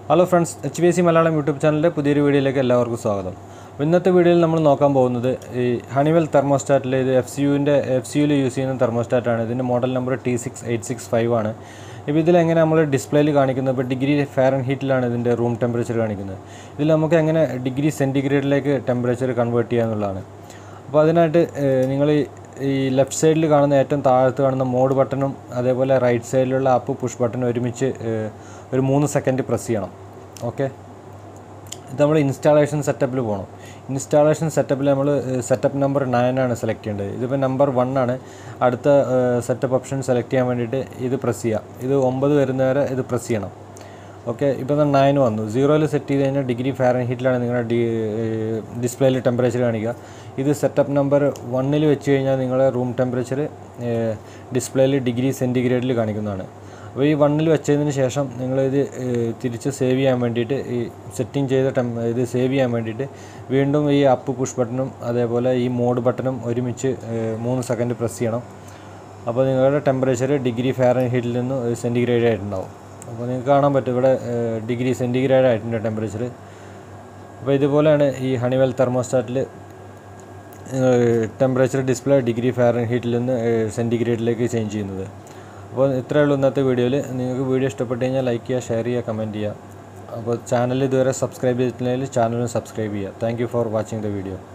hello friends H B S C Malayalam YouTube ചാനലിൻ്റെ പുതിയൊരു വീഡിയോയിലേക്ക് എല്ലാവർക്കും സ്വാഗതം അപ്പോൾ ഇന്നത്തെ വീഡിയോയിൽ നമ്മൾ നോക്കാൻ പോകുന്നത് ഈ ഹണിവെൽ തെർമോസ്റ്റാറ്റിലെ ഇത് എഫ് സി യുവിൻ്റെ എഫ് സി യുവിൽ യൂസ് ചെയ്യുന്ന തെർമോസ്റ്റാറ്റാണ് ഇതിൻ്റെ model number T six eight six five ആണ് ഇപ്പോൾ ഇതിലെങ്ങനെ നമ്മൾ ഡിസ്പ്ലേയിൽ കാണിക്കുന്നത് ഇപ്പോൾ ഡിഗ്രി ഫാരൻ ഹീറ്റിലാണ് ഇതിൻ്റെ റൂം ടെമ്പറേച്ചർ കാണിക്കുന്നത് ഇതിൽ നമുക്ക് എങ്ങനെ ഡിഗ്രി സെൻറ്റിഗ്രേഡിലേക്ക് ടെമ്പറേച്ചർ കൺവേർട്ട് ചെയ്യുക എന്നുള്ളതാണ് അപ്പോൾ അതിനായിട്ട് നിങ്ങൾ ഈ ലെഫ്റ്റ് സൈഡിൽ കാണുന്ന ഏറ്റവും താഴത്ത് കാണുന്ന മോഡ് ബട്ടണും അതേപോലെ റൈറ്റ് സൈഡിലുള്ള അപ്പ് പുഷ് ബട്ടണും ഒരുമിച്ച് ഏഹ്, ഒരു മൂന്ന് സെക്കൻഡ് പ്രസ് ചെയ്യണം ഓക്കെ ഇത് നമ്മൾ ഇൻസ്റ്റാളേഷൻ സെറ്റപ്പിൽ പോകണം ഇൻസ്റ്റാളേഷൻ സെറ്റപ്പിൽ നമ്മൾ സെറ്റപ്പ് നമ്പർ നയൻ ആണ് സെലക്ട് ചെയ്യേണ്ടത് ഇതിപ്പോൾ നമ്പർ വൺ ആണ് അടുത്ത സെറ്റപ്പ് ഓപ്ഷൻ സെലക്ട് ചെയ്യാൻ വേണ്ടിയിട്ട് ഇത് പ്രസ് ചെയ്യാം ഇത് ഒമ്പത് വരുന്നവരെ ഇത് പ്രസ് ചെയ്യണം ഓക്കെ ഇപ്പോൾ നയൻ വന്നു സീറോയിൽ സെറ്റ് ചെയ്ത് കഴിഞ്ഞാൽ ഡിഗ്രി ഫാരൻ ഹീറ്റിലാണ് നിങ്ങളുടെ ഡി ഡിസ്പ്ലേയിൽ ടെമ്പറേച്ചർ കാണിക്കുക ഇത് സെറ്റപ്പ് നമ്പർ വണ്ണിൽ വെച്ച് കഴിഞ്ഞാൽ നിങ്ങളുടെ റൂം ടെമ്പറേച്ചർ ഡിസ്പ്ലേയിൽ ഡിഗ്രി സെൻറ്റിഗ്രേഡിൽ കാണിക്കുന്നതാണ് അപ്പോൾ ഈ വണ്ണിൽ വെച്ചതിന് ശേഷം നിങ്ങളിത് ഏഹ്, തിരിച്ച് സേവ് ചെയ്യാൻ വേണ്ടിയിട്ട് ഈ സെറ്റിംഗ് ചെയ്ത ടെം ഇത് സേവ് ചെയ്യാൻ വേണ്ടിയിട്ട് വീണ്ടും ഈ അപ്പ് പുഷ് ബട്ടണും അതേപോലെ ഈ മോഡ് ബട്ടണും ഒരുമിച്ച് ഏഹ്, മൂന്ന് സെക്കൻഡ് പ്രസ് ചെയ്യണം അപ്പോൾ നിങ്ങളുടെ ടെമ്പറേച്ചർ ഡിഗ്രി ഫാരൻ ഹീറ്റിൽ നിന്ന് സെൻറ്റിഗ്രേഡ് ആയിട്ടുണ്ടാവും അപ്പോൾ നിങ്ങൾക്ക് കാണാൻ പറ്റും ഇവിടെ ഏഹ്, ഡിഗ്രി സെൻറ്റിഗ്രേഡ് ആയിട്ടുണ്ട് ടെമ്പറേച്ചർ അപ്പോൾ ഇതുപോലെയാണ് ഈ ഹണിവെൽ തെർമോസ്റ്റാറ്റിൽ ടെമ്പറേച്ചർ ഡിസ്പ്ലേ ഡിഗ്രി ഫാരൻ ഹീറ്റിൽ നിന്ന് സെൻറ്റിഗ്രേഡിലേക്ക് ചേഞ്ച് ചെയ്യുന്നത് അപ്പോൾ ഇത്രയേ ഉള്ളൂ ഇന്നത്തെ വീഡിയോയിൽ നിങ്ങൾക്ക് വീഡിയോ ഇഷ്ടപ്പെട്ട് കഴിഞ്ഞാൽ ലൈക്ക് ചെയ്യുക ഷെയർ ചെയ്യുക കമൻറ്റ് ചെയ്യുക അപ്പോൾ ചാനൽ ഇതുവരെ സബ്സ്ക്രൈബ് ചെയ്തിട്ടില്ലെങ്കിൽ ചാനലും സബ്സ്ക്രൈബ് ചെയ്യുക thank you for watching the video